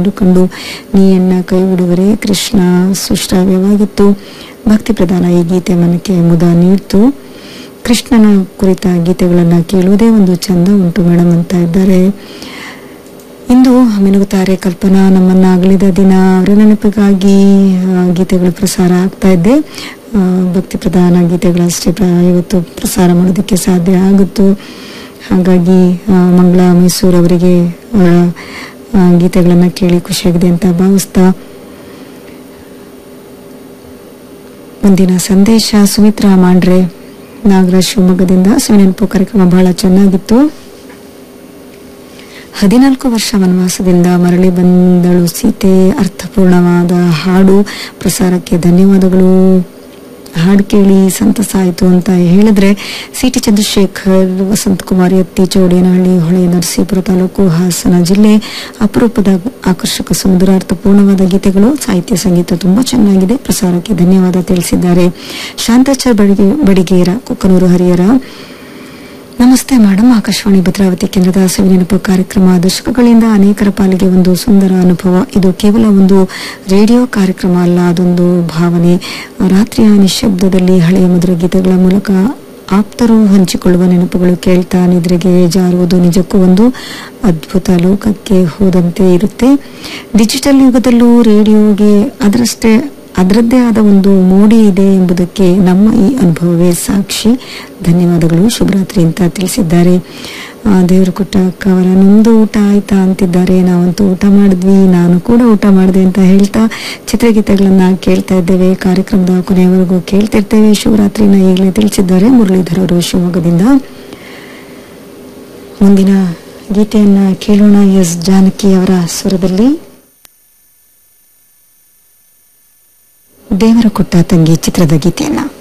ಕಂಡು ನೀಯನ್ನ ಕೈ ಬಿಡುವರೆ ಕೃಷ್ಣ ಸುಶ್ರಾವ್ಯವಾಗಿತ್ತು ಭಕ್ತಿ ಪ್ರಧಾನ ಈ ಗೀತೆ ಮನಕ್ಕೆ ಮುದ ನೀಡ್ತು ಕೃಷ್ಣನ ಕುರಿತ ಗೀತೆಗಳನ್ನು ಕೇಳುವುದೇ ಒಂದು ಚಂದ ಉಂಟು ಮೇಡಮ್ ಅಂತ ಇದ್ದಾರೆ ಇಂದು ಮಿನುಗುತ್ತಾರೆ ಕಲ್ಪನಾ ನಮ್ಮನ್ನ ಅಗಲಿದ ದಿನ ಅವರ ನೆನಪಿಗಾಗಿ ಆ, ಗೀತೆಗಳು ಪ್ರಸಾರ ಆಗ್ತಾ ಇದೆ ಆ, ಭಕ್ತಿ ಪ್ರಧಾನ ಗೀತೆಗಳಷ್ಟೇ ಪ್ರ- ಇವತ್ತು ಪ್ರಸಾರ ಮಾಡೋದಕ್ಕೆ ಸಾಧ್ಯ ಆಗುತ್ತು ಹಾಗಾಗಿ ಆ, ಮಂಗಳ ಮೈಸೂರು ಅವರಿಗೆ ಅವರ ಆ, ಗೀತೆಗಳನ್ನ ಕೇಳಿ ಖುಷಿಯಾಗಿದೆ ಅಂತ ಭಾವಿಸ್ತಾ ಮುಂದಿನ ಸಂದೇಶ ಸುಮಿತ್ರಾ ಮಾಂಡ್ರೆ ನಾಗರಾಜ್ ಶಿವಮೊಗ್ಗದಿಂದ ಸುನೆನಪು ಕಾರ್ಯಕ್ರಮ ಬಹಳ ಚೆನ್ನಾಗಿತ್ತು ಹದಿನಾಲ್ಕು ವರ್ಷ ವನವಾಸದಿಂದ ಮರಳಿ ಬಂದಳು ಸೀತೆ ಅರ್ಥಪೂರ್ಣವಾದ ಹಾಡು ಪ್ರಸಾರಕ್ಕೆ ಧನ್ಯವಾದಗಳು ಹಾಡು ಕೇಳಿ ಸಂತಸ ಆಯಿತು ಅಂತ ಹೇಳಿದ್ರೆ ಸಿ ಟಿ ಚಂದ್ರಶೇಖರ್ ವಸಂತಕುಮಾರಿ ಅತ್ತಿ ಚೌಡೇನಹಳ್ಳಿ ಹೊಳೆ ನರಸೀಪುರ ತಾಲೂಕು ಹಾಸನ ಜಿಲ್ಲೆ ಅಪರೂಪದ ಆಕರ್ಷಕ ಸುಂದರಾರ್ಥಪೂರ್ಣವಾದ ಗೀತೆಗಳು ಸಾಹಿತ್ಯ ಸಂಗೀತ ತುಂಬಾ ಚೆನ್ನಾಗಿದೆ ಪ್ರಸಾರಕ್ಕೆ ಧನ್ಯವಾದ ತಿಳಿಸಿದ್ದಾರೆ ಶಾಂತಾಚಾರ್ ಬಡಿಗೆ ಬಡಿಗೇರ ಕುಕ್ಕನೂರು ಹರಿಹರ ನಮಸ್ತೆ ಮೇಡಮ್ ಆಕಾಶವಾಣಿ ಭದ್ರಾವತಿ ಕೇಂದ್ರದ ಸವಿನೆನಪು ಕಾರ್ಯಕ್ರಮ ದಶಕಗಳಿಂದ ಅನೇಕರ ಪಾಲಿಗೆ ಒಂದು ಸುಂದರ ಅನುಭವ ಇದು ಕೇವಲ ಒಂದು ರೇಡಿಯೋ ಕಾರ್ಯಕ್ರಮ ಅಲ್ಲ ಅದೊಂದು ಭಾವನೆ ರಾತ್ರಿಯ ನಿಶ್ಶಬ್ದದಲ್ಲಿ ಹಳೆಯ ಮಧುರ ಗೀತೆಗಳ ಮೂಲಕ ಆಪ್ತರು ಹಂಚಿಕೊಳ್ಳುವ ನೆನಪುಗಳು ಕೇಳ್ತಾ ನಿದ್ರೆಗೆ ಜಾರುವುದು ನಿಜಕ್ಕೂ ಒಂದು ಅದ್ಭುತ ಲೋಕಕ್ಕೆ ಹೋದಂತೆ ಇರುತ್ತೆ ಡಿಜಿಟಲ್ ಯುಗದಲ್ಲೂ ರೇಡಿಯೋಗೆ ಅದರಷ್ಟೇ ಅದರದ್ದೇ ಆದ ಒಂದು ಮೋಡಿ ಇದೆ ಎಂಬುದಕ್ಕೆ ನಮ್ಮ ಈ ಅನುಭವವೇ ಸಾಕ್ಷಿ ಧನ್ಯವಾದಗಳು ಶುಭರಾತ್ರಿ ಅಂತ ತಿಳಿಸಿದ್ದಾರೆ ಆ, ದೇವರು ಕೊಟ್ಟ ಅಕ್ಕ ಅವರ ನಿಮ್ದು ಊಟ ಆಯ್ತಾ ಅಂತಿದ್ದಾರೆ ನಾವಂತೂ ಊಟ ಮಾಡಿದ್ವಿ ನಾನು ಕೂಡ ಊಟ ಮಾಡಿದೆ ಅಂತ ಹೇಳ್ತಾ ಚಿತ್ರಗೀತೆಗಳನ್ನ ಕೇಳ್ತಾ ಇದ್ದೇವೆ ಕಾರ್ಯಕ್ರಮದ ಕೊನೆಯವರೆಗೂ ಕೇಳ್ತಿರ್ತೇವೆ ಶಿವರಾತ್ರಿನ ಈಗಲೇ ತಿಳಿಸಿದ್ದಾರೆ ಮುರಳೀಧರ್ ಅವರು ಶಿವಮೊಗ್ಗದಿಂದ ಮುಂದಿನ ಗೀತೆಯನ್ನ ಕೇಳೋಣ ಎಸ್ ಜಾನಕಿ ಅವರ ಸ್ವರದಲ್ಲಿ ದೇವರ ಕೊಟ್ಟ ತಂಗಿ ಚಿತ್ರದ ಗೀತೆಯನ್ನ